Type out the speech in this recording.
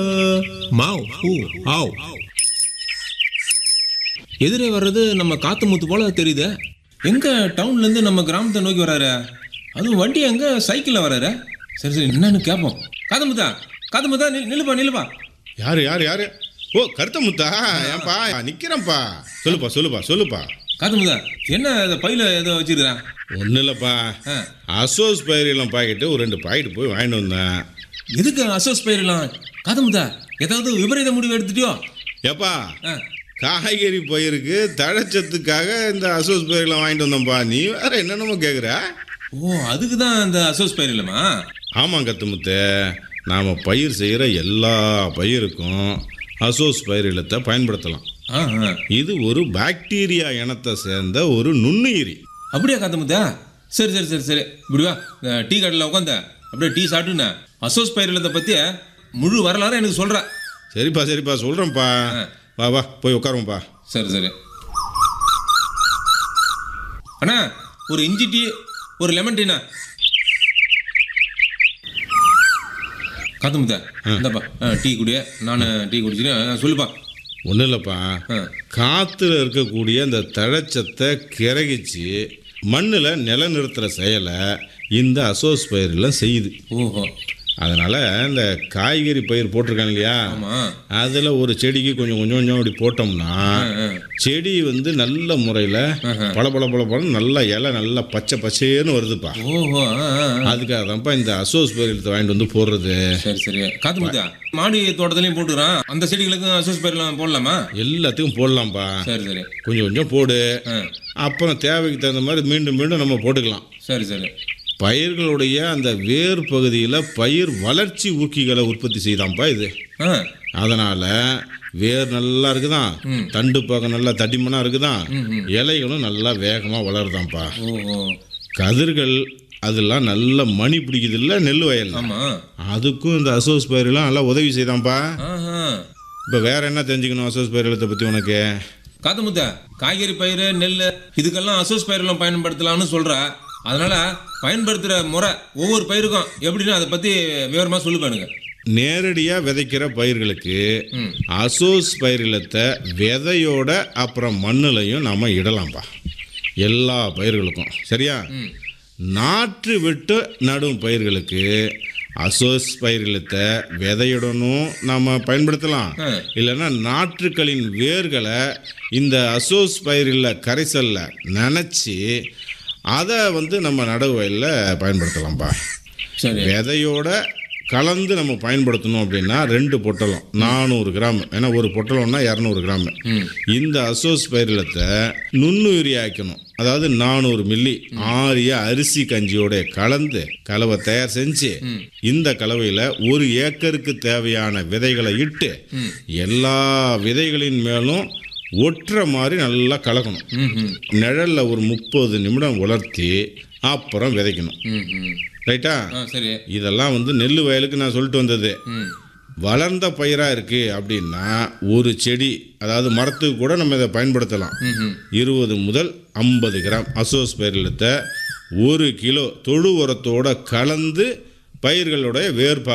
மாவ் who ஆவ் எதிரே வர்றது நம்ம காத்து முத்து போல தெரியுது எங்க டவுன்ல இருந்து நம்ம கிராமத்தை நோக்கி வராரு அதுவும் வண்டி எங்க சைக்கிள்ல வராரு சரி சரி என்னன்னு கேட்போம் காத்து முத்தா காத்து முத்தா நில்- நில்லுப்பா நில்லுப்பா யாரு யாரு யாரு ஓ கருத்த முத்தா ஏன்பா நிக்கிறேன்ப்பா சொல்லுப்பா சொல்லுப்பா சொல்லுப்பா காத்து முத்தா என்ன இந்த பையில ஏதோ வச்சிருக்கா ஒன்றும் இல்லைப்பா ஆ. அசோஸ் பயிரெல்லாம் பாக்கெட்டு ஒரு ரெண்டு பாக்கெட் போய் வாங்கிட்டு வந்தேன் எதுக்கு அசோஸ் பயிரெல்லாம் காத்து முத்தா ஏதாவது விபரீத முடிவு எடுத்துட்டியோ ஏப்பா ஆ, காய்கறி பயிருக்கு தழைச்சத்துக்காக இந்த அசோஸ் பயிரெல்லாம் வாங்கிட்டு வந்தோம்ப்பா நீ வேற என்னென்னமோ கேட்குற ஓ அதுக்கு தான் அந்த அசோஸ் பயிர் இல்லைம்மா ஆமாம் கத்துமுத்து நாம் பயிர் செய்கிற எல்லா பயிருக்கும் அசோஸ் பயிர் இல்லத்தை பயன்படுத்தலாம் ஆ ஆ இது ஒரு பாக்டீரியா இனத்தை சேர்ந்த ஒரு நுண்ணுயிரி அப்படியா காத்த முத்தா சரி சரி சரி சரி இப்படி வா இந்த டீ கடையில் உட்காந்த அப்படியே டீ சாப்பிட்டுன்னு அசோஸ் பயிரிலத்தை பற்றி முழு வரலாறு எனக்கு சொல்கிற சரிப்பா சரிப்பா சொல்கிறேன்ப்பா வா வா போய் உட்காருவோம்ப்பா சரி சரி அண்ணா ஒரு இஞ்சி டீ ஒரு லெமன் டீண்ணா காத்து முத்தா இந்தாப்பா ஆ, டீ குடிய நான் டீ குடிச்சிட்டு ஆ, சொல்லுப்பா ஒன்றும் இல்லைப்பா ஆ காற்றுல இருக்கக்கூடிய அந்த தழைச்சத்தை கிறகிச்சு மண்ணில் நிலநிறுத்துகிற செயலை இந்த அசோஸ் பயிரெல்லாம் செய்யுது ஓஹோ அதனால் இந்த காய்கறி பயிர் போட்டிருக்காங்க இல்லையா ஆமாம் அதில் ஒரு செடிக்கு கொஞ்சம் கொஞ்சம் கொஞ்சம் அப்படி போட்டோம்னா ஆ செடி வந்து நல்ல முறையில் பல பல பல பழம் நல்ல இலை நல்லா பச்சை பச்சைன்னு வருதுப்பா ஓஹோ ஆ ஆ, ஆ. அதுக்காக தான்ப்பா இந்த அசோஸ் பயிர் எடுத்து வாங்கிட்டு வந்து போடுறது சரி சரி காத்து முத்தா மாடி தோட்டத்துலையும் போட்டுக்கிறான் அந்த செடிகளுக்கும் அசோஸ் பயிரெலாம் போடலாமா எல்லாத்துக்கும் போடலாம்ப்பா சரி சரி கொஞ்சம் கொஞ்சம் போடு ஆ அப்புறம் தேவைக்கு தகுந்த மாதிரி மீண்டும் மீண்டும் நம்ம போட்டுக்கலாம் சரி சரி பயிர்களுடைய அந்த வேர் பகுதியில் பயிர் வளர்ச்சி ஊக்கிகளை உற்பத்தி செய்தாம்ப்பா இது ஆ அதனால் வேர் நல்லா இருக்குதான் தண்டு பக்கம் நல்லா தடிமனாக இருக்குதான் இலைகளும் நல்லா வேகமாக வளருதாம்ப்பா ஓஹோ கதிர்கள் அதெல்லாம் நல்ல மணி பிடிக்குது இல்லை நெல் வயல் ஆமாம் அதுக்கும் இந்த அசோஸ் பயிரெல்லாம் நல்லா உதவி செய்தாம்ப்பா ஆஹா இப்போ வேற என்ன தெரிஞ்சுக்கணும் அசோஸ் பயிர்களத்தை பற்றி உனக்கு காத்து முத்தா காய்கறி பயிர் நெல் இதுக்கெல்லாம் அசோஸ் பயிரெல்லாம் பயன்படுத்தலாம்னு சொல்ற அதனால பயன்படுத்துகிற முறை ஒவ்வொரு பயிருக்கும் எப்படின்னு அதை பற்றி விவரமாக சொல்லுப்பானுங்க நேரடியாக விதைக்கிற பயிர்களுக்கு ம் அசோஸ் பயிரிலத்தை விதையோட அப்புறம் மண்ணுலையும் நாம் இடலாம்ப்பா எல்லா பயிர்களுக்கும் சரியா ம் நாற்று விட்டு நடும் பயிர்களுக்கு அசோஸ் பயிரிலத்தை விதையுடனும் நாம் பயன்படுத்தலாம் ஆ. இல்லைன்னா நாற்றுக்களின் வேர்களை இந்த அசோஸ் பயிரில் கரைசலில் நனைச்சி அதை வந்து நம்ம நடவு வயலில் பயன்படுத்தலாம்ப்பா சரி விதையோட கலந்து நம்ம பயன்படுத்தணும் அப்படின்னா ரெண்டு பொட்டலம் நானூறு கிராம் ஏன்னா ஒரு பொட்டலம்னா இரநூறு கிராம் ம் இந்த அசோஸ் பயிரிலத்தை நுண்ணுயிரி ஆக்கணும் அதாவது நானூறு மில்லி ஆரிய அரிசி கஞ்சியோட கலந்து கலவை தயார் செஞ்சு இந்த கலவையில் ஒரு ஏக்கருக்கு தேவையான விதைகளை இட்டு எல்லா விதைகளின் மேலும் ஒட்டுற மாதிரி நல்லா கலக்கணும் ம் ம் நிழல்ல ஒரு முப்பது நிமிடம் உலர்த்தி அப்புறம் விதைக்கணும் ம் ம் ரைட்டா ஆ சரி இதெல்லாம் வந்து நெல் வயலுக்கு நான் சொல்லிட்டு வந்தது ம் வளர்ந்த பயிராக இருக்குது அப்படின்னா ஒரு செடி அதாவது மரத்துக்கு கூட நம்ம இதை பயன்படுத்தலாம் ம் ம் இருபது முதல் ஐம்பது கிராம் அசோஸ் பயிரிலத்தை ஒரு கிலோ தொழு உரத்தோட கலந்து பயிர்களுடைய வேர்